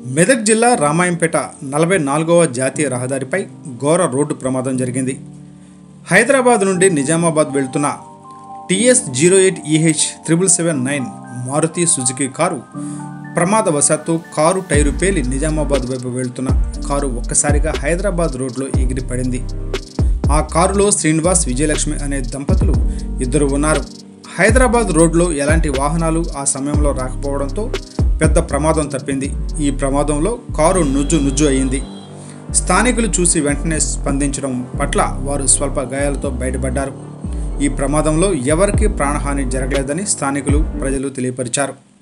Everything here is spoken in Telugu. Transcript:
మెదక్ జిల్లా రామాయంపేట నలభై నాలుగవ జాతీయ రహదారిపై ఘోర రోడ్డు ప్రమాదం జరిగింది హైదరాబాద్ నుండి నిజామాబాద్ వెళ్తున్న TS zero eight EH triple seven nine Maruti Suzuki car ప్రమాదవశాత్తు కారు టైరు పేలి నిజామాబాద్ వైపు వెళ్తున్న కారు ఒక్కసారిగా హైదరాబాద్ రోడ్లో ఎగిరి పడింది ఆ కారులో శ్రీనివాస్ విజయలక్ష్మి అనే దంపతులు ఇద్దరు ఉన్నారు హైదరాబాద్ రోడ్లో ఎలాంటి వాహనాలు ఆ సమయంలో రాకపోవడంతో పెద్ద ప్రమాదం తప్పింది ఈ ప్రమాదంలో కారు నుజ్జు నుజ్జు అయింది స్థానికులు చూసి వెంటనే స్పందించడం పట్ల వారు స్వల్ప గాయాలతో బయటపడ్డారు ఈ ప్రమాదంలో ఎవరికీ ప్రాణహాని జరగలేదని స్థానికులు ప్రజలు తెలియపరిచారు